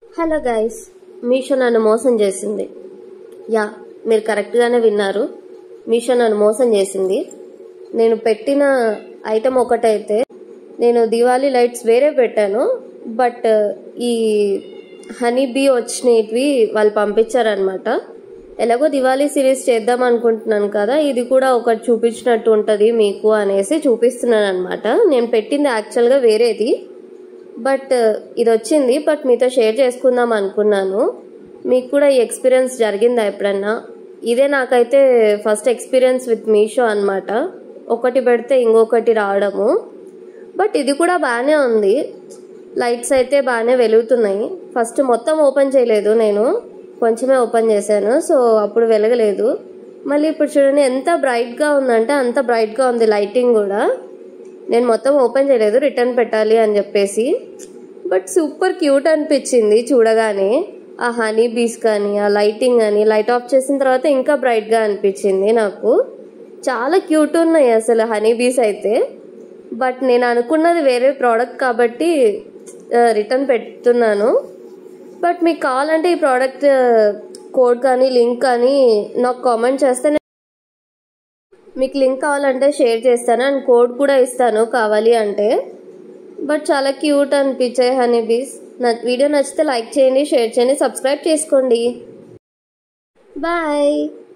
hello guys Meesho నన్ను మోసం చేసింది యా మీరు కరెక్ట్గానే విన్నారు మీషో నన్ను మోసం చేసింది నేను పెట్టిన ఐటమ్ ఒకటైతే నేను దివాళీ లైట్స్ వేరే పెట్టాను బట్ ఈ హనీ బీ వచ్చినవి వాళ్ళు పంపించారనమాట ఎలాగో దివాళీ సిరీస్ చేద్దాం అనుకుంటున్నాను కదా ఇది కూడా ఒకటి చూపించినట్టు ఉంటుంది మీకు అనేసి చూపిస్తున్నాను అనమాట నేను పెట్టింది యాక్చువల్గా వేరేది బట్ ఇది వచ్చింది బట్ మీతో షేర్ చేసుకుందాం అనుకున్నాను మీకు కూడా ఈ ఎక్స్పీరియన్స్ జరిగిందా ఎప్పుడన్నా ఇదే నాకైతే ఫస్ట్ ఎక్స్పీరియన్స్ విత్ మీషో అనమాట ఒకటి పెడితే ఇంకొకటి రావడము బట్ ఇది కూడా బాగానే ఉంది లైట్స్ అయితే బాగానే వెలుగుతున్నాయి ఫస్ట్ మొత్తం ఓపెన్ చేయలేదు నేను కొంచెమే ఓపెన్ చేశాను సో అప్పుడు వెలగలేదు మళ్ళీ ఇప్పుడు చూడండి ఎంత బ్రైట్గా ఉందంటే అంత బ్రైట్గా ఉంది లైటింగ్ కూడా నేను మొత్తం ఓపెన్ చేయలేదు రిటర్న్ పెట్టాలి అని చెప్పేసి బట్ సూపర్ క్యూట్ అనిపించింది చూడగానే ఆ హనీ బీస్ కానీ ఆ లైటింగ్ కానీ లైట్ ఆఫ్ చేసిన తర్వాత ఇంకా బ్రైట్గా అనిపించింది నాకు చాలా క్యూట్ ఉన్నాయి అసలు హనీ బీస్ అయితే బట్ నేను అనుకున్నది వేరే ప్రోడక్ట్ కాబట్టి రిటర్న్ పెడుతున్నాను బట్ మీకు కావాలంటే ఈ ప్రోడక్ట్ కోడ్ కానీ లింక్ కానీ నాకు కామెంట్ చేస్తే నేను మీకు లింక్ కావాలంటే షేర్ చేస్తాను అండ్ కోడ్ కూడా ఇస్తాను కావాలి అంటే బట్ చాలా క్యూట్ అనిపించాయి హనీ బీస్ నా వీడియో నచ్చితే లైక్ చేయండి షేర్ చేయండి సబ్స్క్రైబ్ చేసుకోండి బాయ్